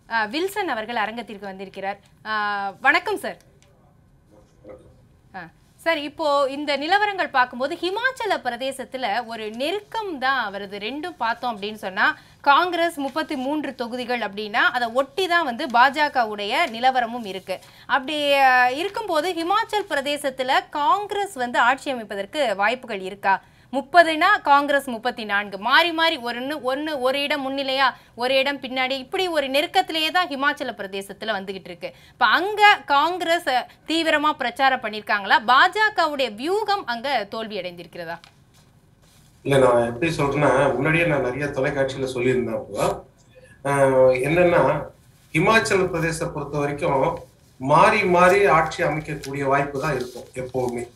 அஹ், Wilson அவர்கள் அரங்கத்திற்கு வந்திருக்கிறார் அஹ், வணக்கம் சார் ஆ. சார் இப்போ இந்த நிலவரங்கள் பார்க்கும்போது ஹிமாச்சல பிரதேசத்துல ஒரு நெருக்கம் தான் வருது ரெண்டும் பார்த்தோம் அப்படின்னு சொன்னா காங்கிரஸ் முப்பத்தி மூன்று தொகுதிகள் அப்படின்னா அதை ஒட்டி தான் வந்து பாஜகவுடைய நிலவரமும் இருக்கு அப்படி அஹ், இருக்கும்போது ஹிமாச்சல் பிரதேசத்துல காங்கிரஸ் வந்து ஆட்சி அமைப்பதற்கு வாய்ப்புகள் இருக்கா முப்பதுனா காங்கிரஸ் முப்பத்தி நான்கு மாறி மாறி ஒன்று ஒன்று ஒரு இடம் முன்னிலையா ஒரு இடம் பின்னாடி இப்படி ஒரு நெருக்கத்திலேயே தான் ஹிமாச்சல பிரதேசத்துல வந்துகிட்டு இருக்கு இப்போ அங்க காங்கிரஸ் அஹ், தீவிரமா பிரச்சாரம் பண்ணியிருக்காங்களா பாஜகவுடைய வியூகம் அங்க தோல்வி அடைந்திருக்கிறதா இல்ல நான் எப்படி சொல்றேன்னா முன்னாடியே நான் நிறைய தொலைக்காட்சியில சொல்லியிருந்தேன் அப்போ ஆஹ் என்னன்னா ஹிமாச்சல பிரதேச பொறுத்த வரைக்கும் மாறி மாறி ஆட்சி அமைக்கக்கூடிய வாய்ப்பு தான் இருக்கும் எப்பவுமே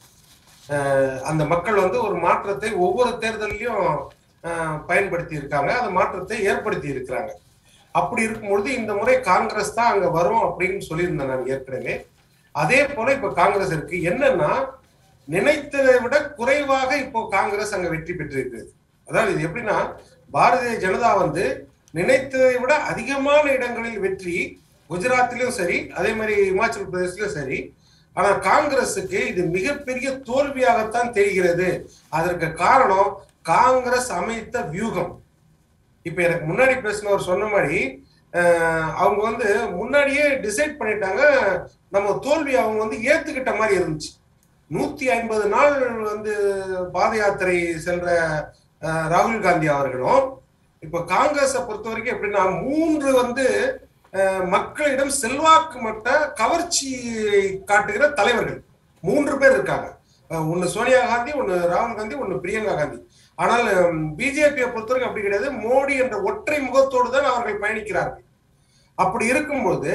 ஆஹ் அந்த மக்கள் வந்து ஒரு மாற்றத்தை ஒவ்வொரு தேர்தலையும் ஆஹ் பயன்படுத்தி இருக்காங்க அந்த மாற்றத்தை ஏற்படுத்தி இருக்கிறாங்க அப்படி இருக்கும்பொழுது இந்த முறை காங்கிரஸ் தான் அங்க வரும் அப்படின்னு சொல்லியிருந்தேன் நான் ஏற்கனவே அதே போல இப்ப காங்கிரஸ் இருக்கு என்னன்னா நினைத்ததை விட குறைவாக இப்போ காங்கிரஸ் அங்க வெற்றி பெற்றிருக்கிறது அதாவது இது எப்படின்னா பாரதிய ஜனதா வந்து நினைத்ததை விட அதிகமான இடங்களில் வெற்றி குஜராத்திலும் சரி அதே மாதிரி இமாச்சல பிரதேசத்திலும் சரி ஆனா காங்கிரஸுக்கு இது மிகப்பெரிய தோல்வியாகத்தான் தெரிகிறது அதற்கு காரணம் காங்கிரஸ் அமைத்த வியூகம் இப்ப எனக்கு முன்னாடி பேசினவர் சொன்ன மாதிரி அஹ், அவங்க வந்து முன்னாடியே டிசைட் பண்ணிட்டாங்க நம்ம தோல்வி அவங்க வந்து ஏத்துக்கிட்ட மாதிரி இருந்துச்சு நூத்தி ஐம்பது நாள் வந்து பாத யாத்திரை செல்ற அஹ், ராகுல் காந்தி அவர்களும் இப்ப காங்கிரஸை பொறுத்த வரைக்கும் எப்படின்னா மூன்று வந்து அஹ், மக்களிடம் செல்வாக்கு மட்ட கவர்ச்சி காட்டுகிற தலைவர்கள் மூன்று பேர் இருக்காங்க அஹ், ஒன்னு சோனியா காந்தி ஒன்னு ராகுல் காந்தி ஒன்னு பிரியங்கா காந்தி ஆனால் பிஜேபியை பொறுத்தவரைக்கும் அப்படி கிடையாது மோடி என்ற ஒற்றை முகத்தோடு தான் அவர்கள் பயணிக்கிறார்கள் அப்படி இருக்கும்போது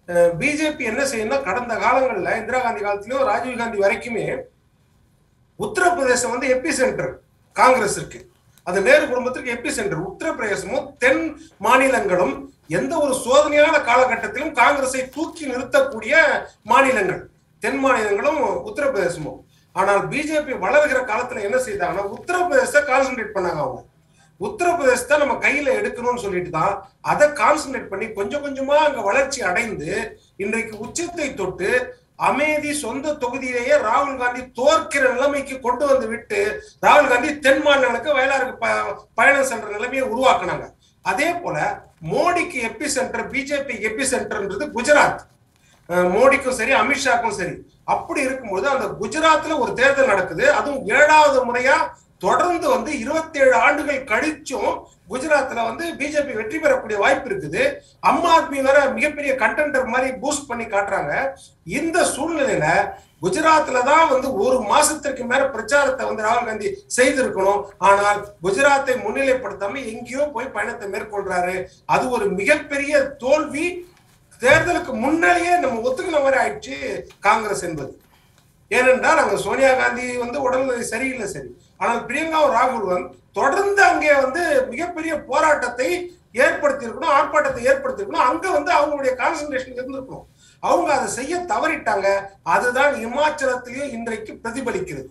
பிஜேபி என்ன செய்யணும்னா கடந்த காலங்கள்ல இந்திரா காந்தி காலத்திலயும் ராஜீவ் காந்தி வரைக்குமே உத்தரப்பிரதேசம் வந்து எபி சென்டர் காங்கிரஸ் இருக்கு அது நேரு குடும்பத்திற்கு எபி சென்டர் உத்தரப்பிரதேசமும் தென் மாநிலங்களும் எந்த ஒரு சோதனையான காலகட்டத்திலும் காங்கிரஸை தூக்கி நிறுத்தக்கூடிய மாநிலங்கள் தென் மாநிலங்களும் உத்தரப்பிரதேசமும் ஆனால் பிஜேபி வளர்கிற காலத்துல என்ன செய்தாங்கன்னா உத்தரப்பிரதேசத்தை கான்சென்ட்ரேட் பண்ணாங்க அவங்க உத்தரப்பிரதேசத்தை நம்ம கையில எடுக்கணும்னு சொல்லிட்டு தான் அதை கான்சென்ட்ரேட் பண்ணி கொஞ்சம் கொஞ்சமா அங்க வளர்ச்சி அடைந்து இன்றைக்கு உச்சத்தை தொட்டு அமேதி சொந்த தொகுதியிலேயே ராகுல் காந்தி தோற்கிற நிலைமைக்கு கொண்டு வந்து விட்டு ராகுல் காந்தி தென் மாநிலங்களுக்கு வயலாருக்கு ப- பயணம் சென்ற நிலைமையை உருவாக்குனாங்க அதே போல மோடிக்கு எபி சென்டர் பிஜேபி எபி சென்டர்ன்றது குஜராத் அஹ் மோடிக்கும் சரி அமித்ஷாக்கும் சரி அப்படி இருக்கும்போது அந்த குஜராத்ல ஒரு தேர்தல் நடக்குது அதுவும் ஏழாவது முறையா தொடர்ந்து வந்து 27 ஆண்டுகள் கழிச்சும் குஜராத்ல வந்து பிஜேபி வெற்றி பெறக்கூடிய வாய்ப்பு இருக்குது அம்மா ஆத்மி வேற மிகப்பெரிய கண்டென்டர் மாதிரி பூஸ்ட் பண்ணி காட்டுறாங்க இந்த சூழ்நிலையில குஜராத்ல தான் வந்து ஒரு மாசத்திற்கு மேல பிரச்சாரத்தை வந்து ராகுல் காந்தி செய்திருக்கணும் ஆனால் குஜராத்தை முன்னிலைப்படுத்தாம எங்கேயோ போய் பயணத்தை மேற்கொள்றாரு அது ஒரு மிகப்பெரிய தோல்வி தேர்தலுக்கு முன்னாலேயே நம்ம ஒத்துக்கின மாதிரி ஆயிடுச்சு காங்கிரஸ் என்பது ஏனென்றால் அங்க சோனியா காந்தி வந்து உடல்நிலை சரியில்லை சரி ஆனால் பிரியங்காவும் ராகுலும் தொடர்ந்து அங்கே வந்து மிகப்பெரிய போராட்டத்தை ஏற்படுத்தி இருக்கணும் ஆர்ப்பாட்டத்தை ஏற்படுத்தி இருக்கணும் அங்க வந்து அவங்களுடைய கான்சன்ட்ரேஷன் இருந்திருக்கணும் அவங்க அதை செய்ய தவறிட்டாங்க அதுதான் இமாச்சலத்திலையும் இன்றைக்கு பிரதிபலிக்கிறது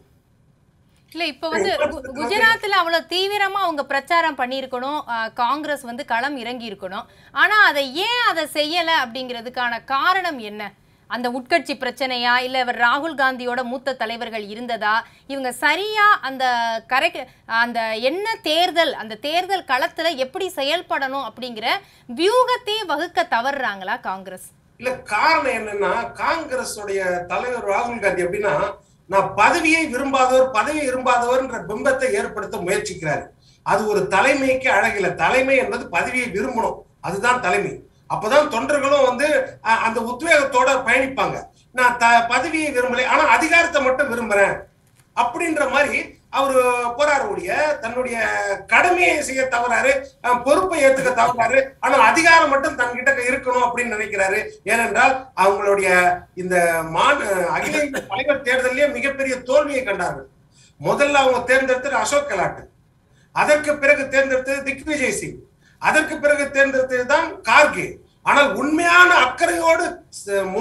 இல்ல இப்ப வந்து கு- குஜராத்ல அவ்வளவு தீவிரமா அவங்க பிரச்சாரம் பண்ணியிருக்கணும் அஹ், காங்கிரஸ் வந்து களம் இறங்கி இருக்கணும் ஆனா அதை ஏன் அதை செய்யல அப்படிங்கிறதுக்கான காரணம் என்ன அந்த உட்கட்சி பிரச்சனையா இல்ல இவர் ராகுல் காந்தியோட மூத்த தலைவர்கள் இருந்ததா இவங்க சரியா அந்த கரெக்ட் அந்த என்ன தேர்தல் அந்த தேர்தல் களத்துல எப்படி செயல்படணும் அப்படிங்கிற வியூகத்தையே வகுக்க தவறுறாங்களா காங்கிரஸ் இல்ல காரணம் என்னன்னா காங்கிரஸ் உடைய தலைவர் ராகுல் காந்தி எப்படின்னா நான் பதவியை விரும்பாதவர் பதவியை விரும்பாதவர்ன்ற பிம்பத்தை ஏற்படுத்த முயற்சிக்கிறாரு அது ஒரு தலைமைக்கு அழகில்ல தலைமை என்பது பதவியை விரும்பணும் அதுதான் தலைமை அப்பதான் தொண்டர்களும் வந்து அஹ், அந்த உத்வேகத்தோட பயணிப்பாங்க நான் த பதவியை விரும்பலை ஆனா அதிகாரத்தை மட்டும் விரும்புறேன் அப்படின்ற மாதிரி அவரு போறாரு ஒழிய தன்னுடைய கடமையை செய்ய தவறாரு அஹ், பொறுப்பை ஏத்துக்க தவறாரு ஆனா அதிகாரம் மட்டும் தன்கிட்ட இருக்கணும் அப்படின்னு நினைக்கிறாரு ஏனென்றால் அவங்களுடைய இந்த மான் அகில இந்திய தலைவர் தேர்தலிலே மிகப்பெரிய தோல்வியை கண்டார்கள் முதல்ல அவங்க தேர்ந்தெடுத்தது அசோக் கெலாட் அதற்கு பிறகு தேர்ந்தெடுத்தது திக்விஜய் சிங் அதற்கு பிறகு தேர்ந்தெடுத்தது தான் கார்கே ஆனால் உண்மையான அக்கறையோடு ச- முன்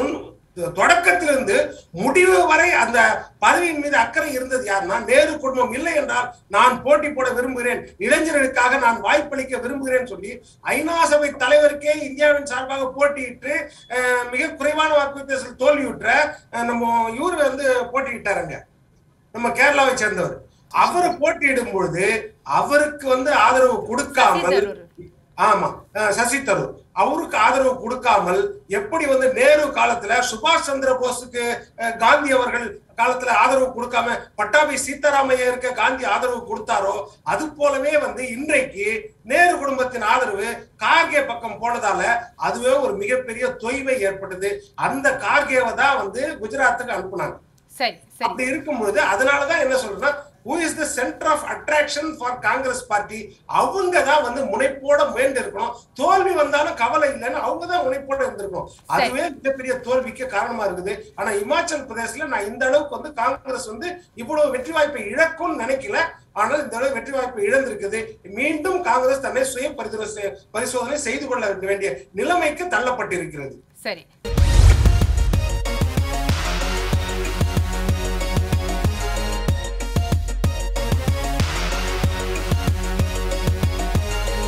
தொடக்கத்திலிருந்து முடிவு வரை அந்த பதவியின் மீது அக்கறை இருந்தது யாருன்னா நேரு குடும்பம் இல்லை என்றால் நான் போட்டி போட விரும்புகிறேன் இளைஞர்களுக்காக நான் வாய்ப்பளிக்க விரும்புகிறேன் சொல்லி ஐநா சபை தலைவருக்கே இந்தியாவின் சார்பாக போட்டியிட்டு அஹ், மிக குறைவான வாக்கு வித்தியாசத்தில் தோல்வியுற்ற அஹ், நம்ம இவர் வந்து போட்டியிட்டாருங்க நம்ம கேரளாவை சேர்ந்தவர் அவர் போட்டியிடும் பொழுது அவருக்கு வந்து ஆதரவு கொடுக்காமல் சசி தரூர். ஆமா அஹ் சசி தரூர் அவருக்கு ஆதரவு கொடுக்காமல் எப்படி வந்து நேரு காலத்துல சுபாஷ் சந்திர போஸுக்கு அஹ், காந்தி அவர்கள் காலத்துல ஆதரவு கொடுக்காம பட்டாபி சீதாராமையருக்கு காந்தி ஆதரவு கொடுத்தாரோ அது போலவே வந்து இன்றைக்கு நேரு குடும்பத்தின் ஆதரவு கார்கே பக்கம் போனதால அதுவே ஒரு மிகப்பெரிய தொய்வை ஏற்பட்டது அந்த கார்கேவை தான் வந்து குஜராத்துக்கு அனுப்புனாங்க சரி சரி அப்படி இருக்கும்போது அதனாலதான் என்ன சொல்றேன்னா who is the center of attraction for Congress party அவங்க தான் வந்து முனைப்போட முயன்று இருக்கணும் தோல்வி வந்தாலும் கவலை இல்லைன்னு அவங்க தான் முனைப்போட இருந்திருக்கணும் அதுவே மிகப்பெரிய தோல்விக்கு காரணமா இருக்குது ஆனா இமாச்சல் பிரதேசல நான் இந்த அளவுக்கு வந்து காங்கிரஸ் வந்து இவ்வளவு வெற்றி வாய்ப்பை இழக்கும்னு நினைக்கல ஆனால் இந்த அளவு வெற்றி வாய்ப்பு இழந்திருக்குது மீண்டும் காங்கிரஸ் தன்னை சுய பரிசோதனை பரிசோதனை செய்து கொள்ள வேண்டிய நிலைமைக்கு தள்ளப்பட்டிருக்கிறது சரி